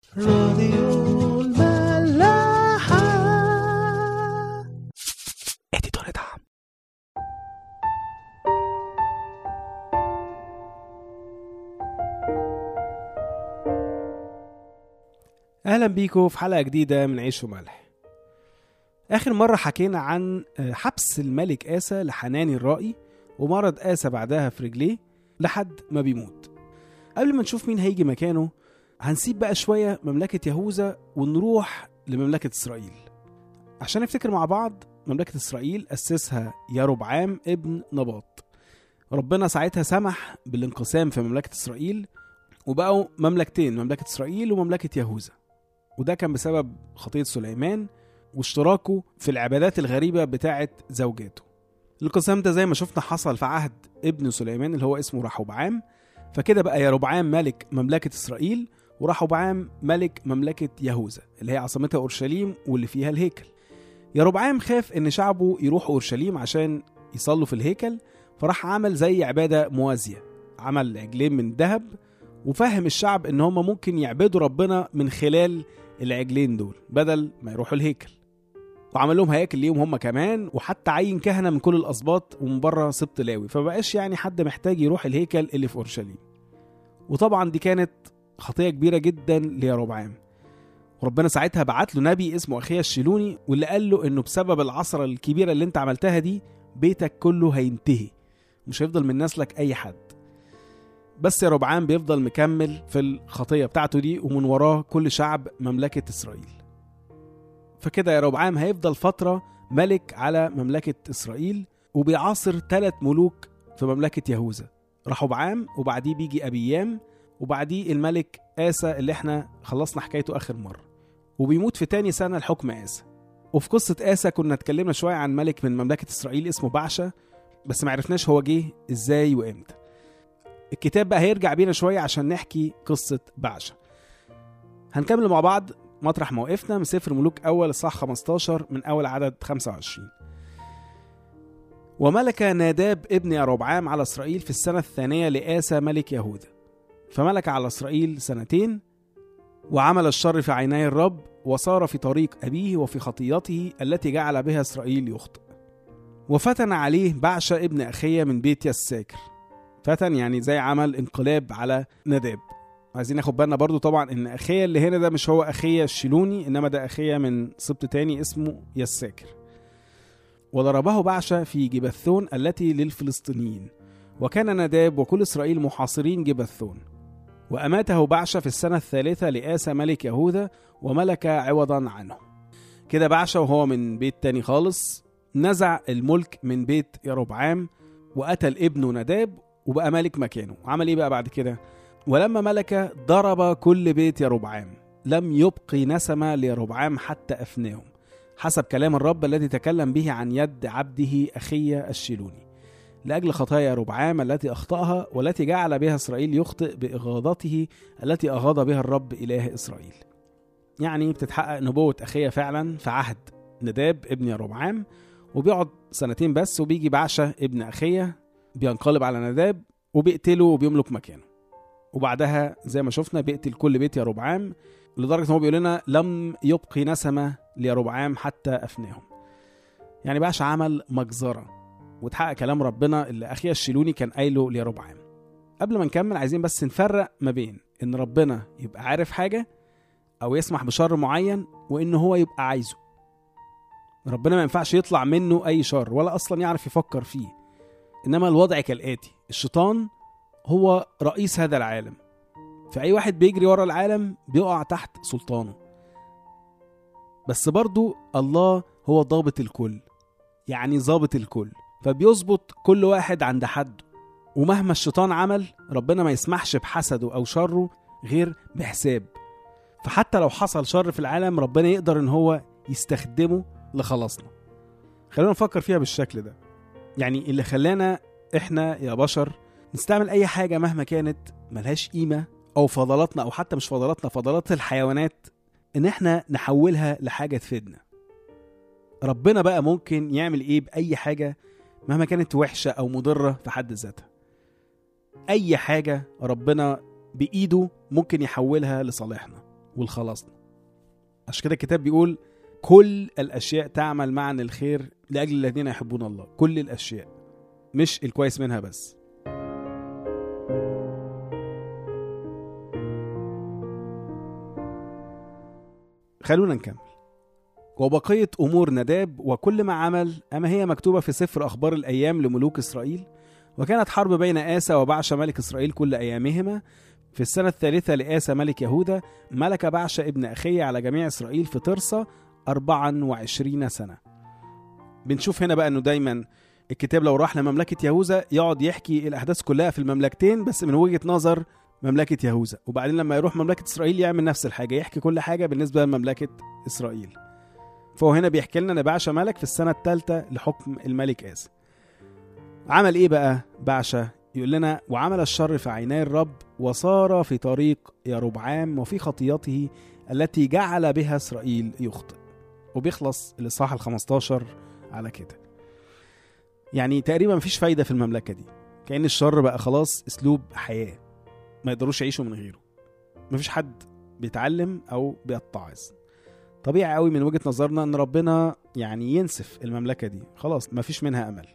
راديو الملاحة اديتور دعم اهلا بيكم في حلقه جديده من عيش وملح اخر مره حكينا عن آه، حبس الملك آسى لحناني الرائي ومرض آسى بعدها في رجليه لحد ما بيموت قبل ما نشوف مين هيجي مكانه هنسيب بقى شويه مملكه يهوذا ونروح لمملكه اسرائيل عشان نفتكر مع بعض مملكة إسرائيل أسسها يربعام ابن نباط ربنا ساعتها سمح بالانقسام في مملكة إسرائيل وبقوا مملكتين مملكة إسرائيل ومملكة يهوذا وده كان بسبب خطية سليمان واشتراكه في العبادات الغريبة بتاعة زوجاته الانقسام ده زي ما شفنا حصل في عهد ابن سليمان اللي هو اسمه رحوبعام فكده بقى يربعام ملك مملكة إسرائيل ورحوبعام ملك مملكة يهوذا اللي هي عاصمتها أورشليم واللي فيها الهيكل يربعام خاف ان شعبه يروحوا اورشليم عشان يصلوا في الهيكل فراح عمل زي عباده موازيه عمل عجلين من ذهب وفهم الشعب ان هم ممكن يعبدوا ربنا من خلال العجلين دول بدل ما يروحوا الهيكل وعمل لهم هياكل ليهم هم كمان وحتى عين كهنه من كل الاسباط ومن بره سبط لاوي فبقاش يعني حد محتاج يروح الهيكل اللي في اورشليم وطبعا دي كانت خطيه كبيره جدا ليربعام وربنا ساعتها بعت له نبي اسمه اخيا الشيلوني واللي قال له انه بسبب العصره الكبيره اللي انت عملتها دي بيتك كله هينتهي مش هيفضل من نسلك اي حد بس يا ربعان بيفضل مكمل في الخطيه بتاعته دي ومن وراه كل شعب مملكه اسرائيل فكده يا ربعام هيفضل فتره ملك على مملكه اسرائيل وبيعاصر ثلاث ملوك في مملكه يهوذا رحبعام وبعديه بيجي ابيام وبعديه الملك آسى اللي احنا خلصنا حكايته آخر مرة وبيموت في تاني سنة لحكم آسى وفي قصة آسى كنا اتكلمنا شوية عن ملك من مملكة إسرائيل اسمه بعشة بس ما عرفناش هو جه ازاي وامتى الكتاب بقى هيرجع بينا شوية عشان نحكي قصة بعشة هنكمل مع بعض مطرح ما وقفنا من سفر ملوك أول الصح 15 من أول عدد 25 وملك ناداب ابن يربعام على إسرائيل في السنة الثانية لآسى ملك يهوذا فملك على إسرائيل سنتين وعمل الشر في عيني الرب وصار في طريق أبيه وفي خطيته التي جعل بها إسرائيل يخطئ وفتن عليه بعشة ابن أخية من بيت يساكر فتن يعني زي عمل انقلاب على نداب عايزين ناخد بالنا برضو طبعا ان اخية اللي هنا ده مش هو اخية الشيلوني انما ده اخية من سبط تاني اسمه يساكر وضربه بعشة في جبثون التي للفلسطينيين وكان نداب وكل اسرائيل محاصرين جبثون وأماته بعشة في السنة الثالثة لآسى ملك يهوذا وملك عوضا عنه كده بعشة وهو من بيت تاني خالص نزع الملك من بيت يربعام وقتل ابنه نداب وبقى ملك مكانه عمل ايه بقى بعد كده ولما ملك ضرب كل بيت يربعام لم يبق نسمة ليربعام حتى أفناهم حسب كلام الرب الذي تكلم به عن يد عبده أخي الشيلوني لأجل خطايا ربعام التي أخطأها والتي جعل بها إسرائيل يخطئ بإغاظته التي أغاض بها الرب إله إسرائيل يعني بتتحقق نبوة أخية فعلا في عهد نداب ابن يربعام وبيقعد سنتين بس وبيجي بعشة ابن أخية بينقلب على نداب وبيقتله وبيملك مكانه وبعدها زي ما شفنا بيقتل كل بيت يربعام لدرجة ان هو بيقول لنا لم يبقي نسمة ليربعام حتى أفناهم يعني بعشة عمل مجزرة وتحقق كلام ربنا اللي اخيا الشيلوني كان قايله ليربعام قبل ما نكمل عايزين بس نفرق ما بين ان ربنا يبقى عارف حاجه او يسمح بشر معين وان هو يبقى عايزه ربنا ما ينفعش يطلع منه اي شر ولا اصلا يعرف يفكر فيه انما الوضع كالاتي الشيطان هو رئيس هذا العالم فاي واحد بيجري ورا العالم بيقع تحت سلطانه بس برضو الله هو ضابط الكل يعني ضابط الكل فبيظبط كل واحد عند حده ومهما الشيطان عمل ربنا ما يسمحش بحسده او شره غير بحساب فحتى لو حصل شر في العالم ربنا يقدر ان هو يستخدمه لخلاصنا خلينا نفكر فيها بالشكل ده يعني اللي خلانا احنا يا بشر نستعمل اي حاجه مهما كانت ملهاش قيمه او فضلاتنا او حتى مش فضلاتنا فضلات الحيوانات ان احنا نحولها لحاجه تفيدنا ربنا بقى ممكن يعمل ايه باي حاجه مهما كانت وحشه او مضره في حد ذاتها اي حاجه ربنا بايده ممكن يحولها لصالحنا والخلاصنا عشان كده الكتاب بيقول كل الاشياء تعمل معا الخير لاجل الذين يحبون الله كل الاشياء مش الكويس منها بس خلونا نكمل وبقية أمور نداب وكل ما عمل أما هي مكتوبة في سفر أخبار الأيام لملوك إسرائيل وكانت حرب بين آسى وبعشة ملك إسرائيل كل أيامهما في السنة الثالثة لآسى ملك يهوذا ملك بعشة ابن أخيه على جميع إسرائيل في ترسة 24 سنة بنشوف هنا بقى أنه دايما الكتاب لو راح لمملكة يهوذا يقعد يحكي الأحداث كلها في المملكتين بس من وجهة نظر مملكة يهوذا وبعدين لما يروح مملكة إسرائيل يعمل نفس الحاجة يحكي كل حاجة بالنسبة لمملكة إسرائيل فهو هنا بيحكي لنا ان بعشا ملك في السنه الثالثه لحكم الملك آسى عمل ايه بقى بعشا يقول لنا وعمل الشر في عيني الرب وصار في طريق يربعام وفي خطيته التي جعل بها اسرائيل يخطئ وبيخلص الاصحاح ال 15 على كده يعني تقريبا مفيش فايده في المملكه دي كان الشر بقى خلاص اسلوب حياه ما يقدروش يعيشوا من غيره مفيش حد بيتعلم او بيتعظ طبيعي قوي من وجهه نظرنا ان ربنا يعني ينسف المملكه دي خلاص مفيش منها امل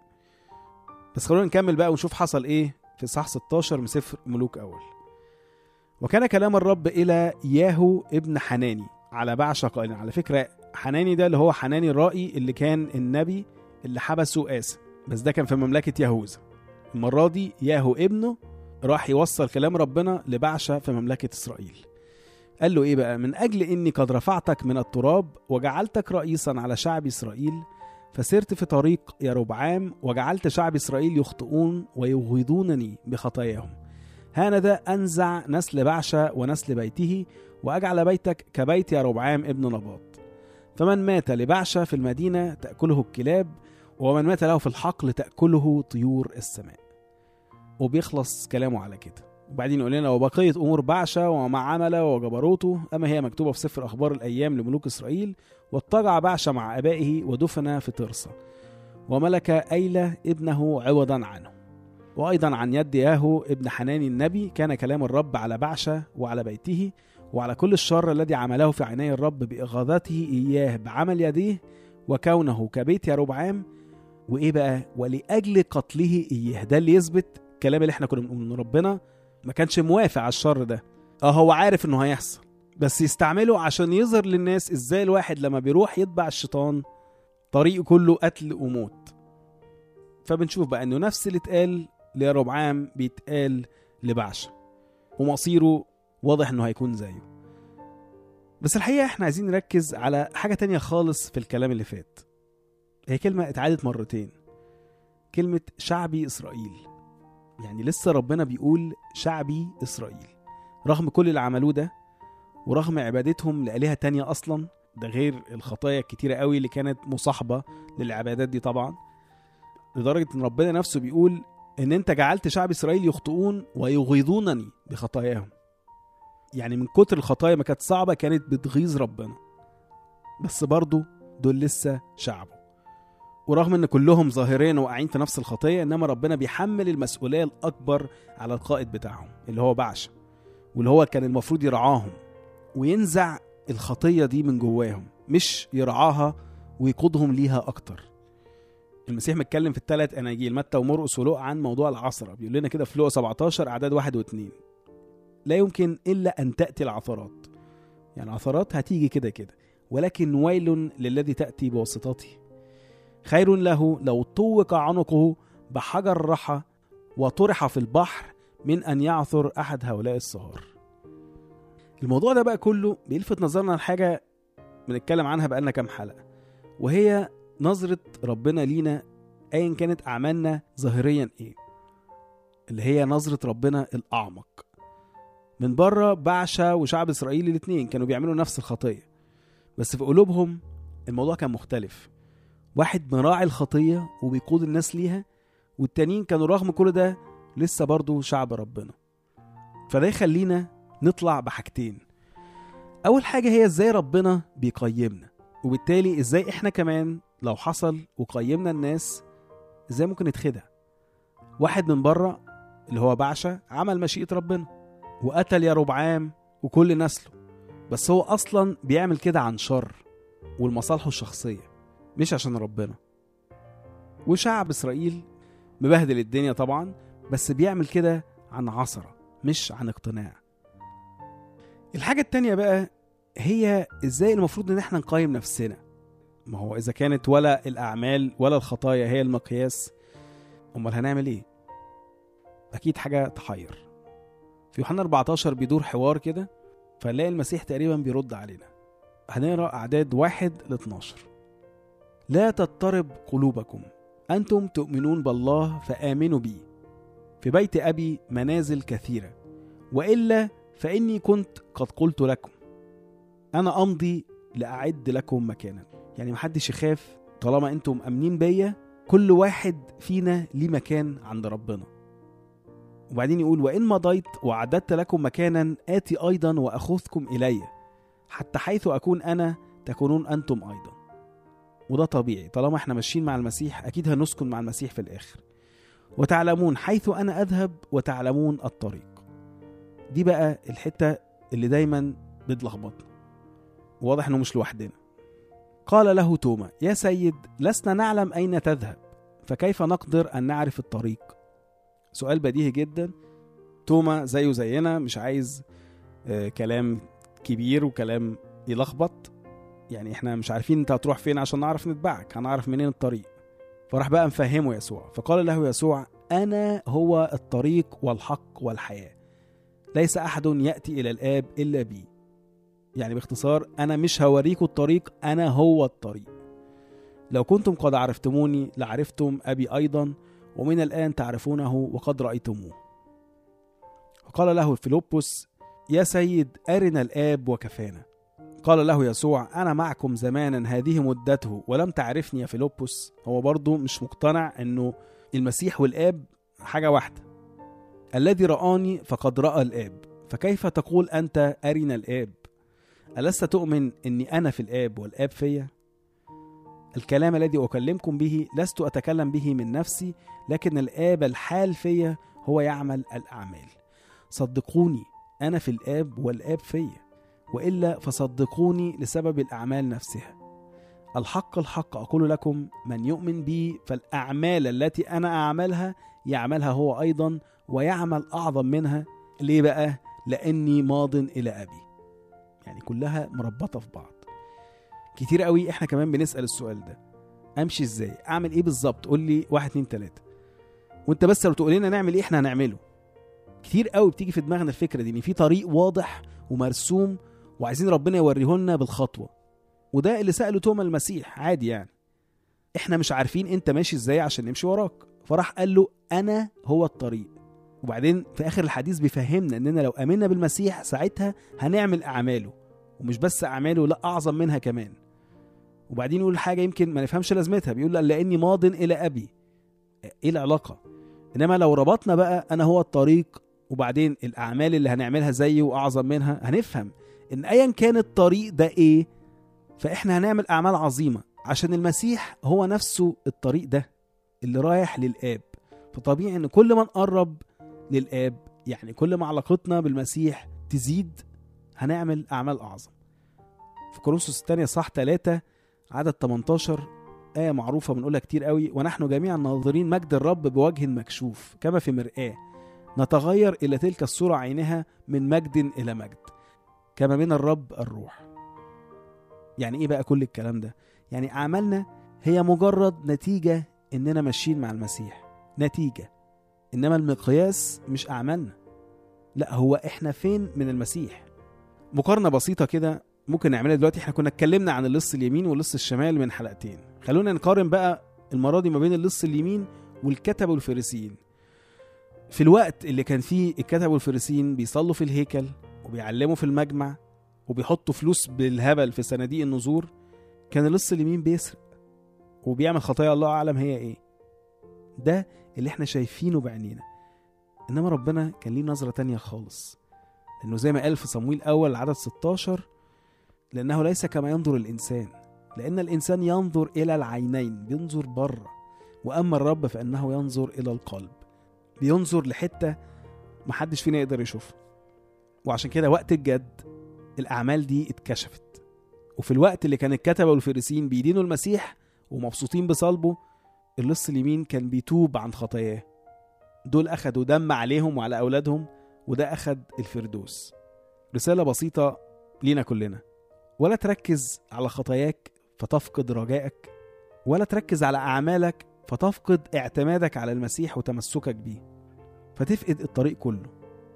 بس خلونا نكمل بقى ونشوف حصل ايه في صح 16 من سفر ملوك اول وكان كلام الرب الى ياهو ابن حناني على بعشة قائلا على فكره حناني ده اللي هو حناني الرائي اللي كان النبي اللي حبسه آسى بس ده كان في مملكة يهوذا المرة دي ياهو ابنه راح يوصل كلام ربنا لبعشة في مملكة إسرائيل قال له ايه بقى من اجل اني قد رفعتك من التراب وجعلتك رئيسا على شعب اسرائيل فسرت في طريق يربعام وجعلت شعب اسرائيل يخطئون ويغيظونني بخطاياهم هانذا انزع نسل بعشة ونسل بيته واجعل بيتك كبيت يربعام ابن نباط فمن مات لبعشة في المدينة تأكله الكلاب ومن مات له في الحقل تأكله طيور السماء وبيخلص كلامه على كده وبعدين يقول لنا وبقية أمور بعشة وما عمل وجبروته أما هي مكتوبة في سفر أخبار الأيام لملوك إسرائيل واضطجع بعشة مع آبائه ودفن في ترسة وملك أيلة ابنه عوضا عنه وأيضا عن يد ياهو ابن حناني النبي كان كلام الرب على بعشة وعلى بيته وعلى كل الشر الذي عمله في عيني الرب بإغاظته إياه بعمل يديه وكونه كبيت يربعام وإيه بقى ولأجل قتله إياه ده اللي يثبت الكلام اللي احنا كنا بنقول ان ربنا ما كانش موافق على الشر ده اه هو عارف انه هيحصل بس يستعمله عشان يظهر للناس ازاي الواحد لما بيروح يتبع الشيطان طريقه كله قتل وموت فبنشوف بقى انه نفس اللي اتقال لربعام بيتقال لبعشة ومصيره واضح انه هيكون زيه بس الحقيقة احنا عايزين نركز على حاجة تانية خالص في الكلام اللي فات هي كلمة اتعادت مرتين كلمة شعبي إسرائيل يعني لسه ربنا بيقول شعبي إسرائيل رغم كل اللي عملوه ده ورغم عبادتهم لآلهة تانية أصلا ده غير الخطايا الكتيرة قوي اللي كانت مصاحبة للعبادات دي طبعا لدرجة إن ربنا نفسه بيقول إن أنت جعلت شعب إسرائيل يخطئون ويغيظونني بخطاياهم يعني من كتر الخطايا ما كانت صعبة كانت بتغيظ ربنا بس برضه دول لسه شعبه ورغم ان كلهم ظاهرين واقعين في نفس الخطيه انما ربنا بيحمل المسؤوليه الاكبر على القائد بتاعهم اللي هو بعشا واللي هو كان المفروض يرعاهم وينزع الخطيه دي من جواهم مش يرعاها ويقودهم ليها اكتر المسيح متكلم في الثلاث اناجيل متى ومرقس ولوقا عن موضوع العثره بيقول لنا كده في لوقا 17 اعداد واحد واثنين لا يمكن الا ان تاتي العثرات يعني عثرات هتيجي كده كده ولكن ويل للذي تاتي بواسطته خير له لو طوق عنقه بحجر رحى وطرح في البحر من ان يعثر احد هؤلاء الصغار الموضوع ده بقى كله بيلفت نظرنا لحاجه بنتكلم عنها بقالنا كام حلقه وهي نظره ربنا لينا ايا كانت اعمالنا ظاهريا ايه اللي هي نظره ربنا الاعمق من بره بعشا وشعب اسرائيل الاثنين كانوا بيعملوا نفس الخطيه بس في قلوبهم الموضوع كان مختلف واحد مراعي الخطيه وبيقود الناس ليها والتانيين كانوا رغم كل ده لسه برضه شعب ربنا فده يخلينا نطلع بحاجتين اول حاجه هي ازاي ربنا بيقيمنا وبالتالي ازاي احنا كمان لو حصل وقيمنا الناس ازاي ممكن نتخدع واحد من بره اللي هو بعشا عمل مشيئه ربنا وقتل يا ربعام وكل نسله بس هو اصلا بيعمل كده عن شر ولمصالحه الشخصيه مش عشان ربنا وشعب اسرائيل مبهدل الدنيا طبعا بس بيعمل كده عن عثره مش عن اقتناع الحاجه التانيه بقى هي ازاي المفروض ان احنا نقيم نفسنا ما هو اذا كانت ولا الاعمال ولا الخطايا هي المقياس امال هنعمل ايه اكيد حاجه تحير في يوحنا 14 بيدور حوار كده فنلاقي المسيح تقريبا بيرد علينا هنقرا اعداد واحد ل 12 لا تضطرب قلوبكم انتم تؤمنون بالله فامنوا بي في بيت ابي منازل كثيره والا فاني كنت قد قلت لكم انا امضي لاعد لكم مكانا يعني محدش يخاف طالما انتم امنين بيا كل واحد فينا ليه مكان عند ربنا وبعدين يقول وان مضيت واعددت لكم مكانا اتي ايضا واخذكم الي حتى حيث اكون انا تكونون انتم ايضا وده طبيعي طالما احنا ماشيين مع المسيح اكيد هنسكن مع المسيح في الاخر وتعلمون حيث انا اذهب وتعلمون الطريق دي بقى الحته اللي دايما بتلخبطنا واضح انه مش لوحدنا قال له توما يا سيد لسنا نعلم اين تذهب فكيف نقدر ان نعرف الطريق سؤال بديهي جدا توما زيه زينا مش عايز آه كلام كبير وكلام يلخبط يعني احنا مش عارفين انت هتروح فين عشان نعرف نتبعك هنعرف منين الطريق فراح بقى مفهمه يسوع فقال له يسوع انا هو الطريق والحق والحياه ليس احد ياتي الى الاب الا بي يعني باختصار انا مش هوريكم الطريق انا هو الطريق لو كنتم قد عرفتموني لعرفتم ابي ايضا ومن الان تعرفونه وقد رايتموه وقال له فيلبس يا سيد ارنا الاب وكفانا قال له يسوع انا معكم زمانا هذه مدته ولم تعرفني يا فيلبس هو برضه مش مقتنع انه المسيح والاب حاجه واحده الذي رآني فقد رأى الآب فكيف تقول أنت أرنا الآب ألست تؤمن أني أنا في الآب والآب فيا الكلام الذي أكلمكم به لست أتكلم به من نفسي لكن الآب الحال فيا هو يعمل الأعمال صدقوني أنا في الآب والآب فيا وإلا فصدقوني لسبب الأعمال نفسها الحق الحق أقول لكم من يؤمن بي فالأعمال التي أنا أعملها يعملها هو أيضا ويعمل أعظم منها ليه بقى؟ لأني ماض إلى أبي يعني كلها مربطة في بعض كتير قوي احنا كمان بنسأل السؤال ده امشي ازاي اعمل ايه بالظبط قول لي واحد اتنين تلاتة وانت بس لو تقول لنا نعمل ايه احنا هنعمله كتير قوي بتيجي في دماغنا الفكرة دي ان في طريق واضح ومرسوم وعايزين ربنا يوريه لنا بالخطوة وده اللي سأله توما المسيح عادي يعني احنا مش عارفين انت ماشي ازاي عشان نمشي وراك فراح قال له انا هو الطريق وبعدين في اخر الحديث بيفهمنا اننا لو امنا بالمسيح ساعتها هنعمل اعماله ومش بس اعماله لا اعظم منها كمان وبعدين يقول حاجه يمكن ما نفهمش لازمتها بيقول لاني ماض الى ابي ايه العلاقه انما لو ربطنا بقى انا هو الطريق وبعدين الاعمال اللي هنعملها زيه واعظم منها هنفهم ان ايا كان الطريق ده ايه فاحنا هنعمل اعمال عظيمه عشان المسيح هو نفسه الطريق ده اللي رايح للاب فطبيعي ان كل ما نقرب للاب يعني كل ما علاقتنا بالمسيح تزيد هنعمل اعمال اعظم في كورنثوس الثانيه صح 3 عدد 18 آية معروفة بنقولها كتير قوي ونحن جميعا ناظرين مجد الرب بوجه مكشوف كما في مرآة نتغير إلى تلك الصورة عينها من مجد إلى مجد كما من الرب الروح يعني إيه بقى كل الكلام ده يعني أعمالنا هي مجرد نتيجة إننا ماشيين مع المسيح نتيجة إنما المقياس مش أعمالنا لا هو إحنا فين من المسيح مقارنة بسيطة كده ممكن نعملها دلوقتي احنا كنا اتكلمنا عن اللص اليمين واللص الشمال من حلقتين خلونا نقارن بقى المرة دي ما بين اللص اليمين والكتب والفريسيين في الوقت اللي كان فيه الكتب والفريسيين بيصلوا في الهيكل وبيعلموا في المجمع وبيحطوا فلوس بالهبل في صناديق النذور كان اللص اليمين بيسرق وبيعمل خطايا الله اعلم هي ايه ده اللي احنا شايفينه بعينينا انما ربنا كان ليه نظرة تانية خالص لانه زي ما قال في صمويل اول عدد 16 لأنه ليس كما ينظر الإنسان لأن الإنسان ينظر إلى العينين بينظر بره وأما الرب فإنه ينظر إلى القلب بينظر لحتة محدش فينا يقدر يشوفها وعشان كده وقت الجد الأعمال دي اتكشفت وفي الوقت اللي كان الكتبة والفريسين بيدينوا المسيح ومبسوطين بصلبه اللص اليمين كان بيتوب عن خطاياه دول أخدوا دم عليهم وعلى أولادهم وده أخد الفردوس رسالة بسيطة لينا كلنا ولا تركز على خطاياك فتفقد رجائك ولا تركز على أعمالك فتفقد اعتمادك على المسيح وتمسكك بيه فتفقد الطريق كله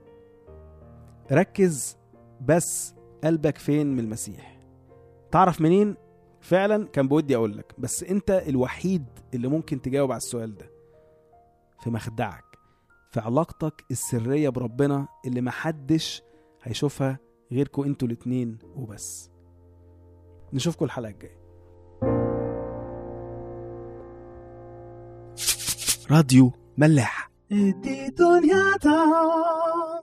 ركز بس قلبك فين من المسيح تعرف منين فعلا كان بودي اقول لك بس انت الوحيد اللي ممكن تجاوب على السؤال ده في مخدعك في علاقتك السرية بربنا اللي محدش هيشوفها غيركوا انتوا الاتنين وبس نشوفكوا الحلقة الجاية راديو ملاح دي دنيا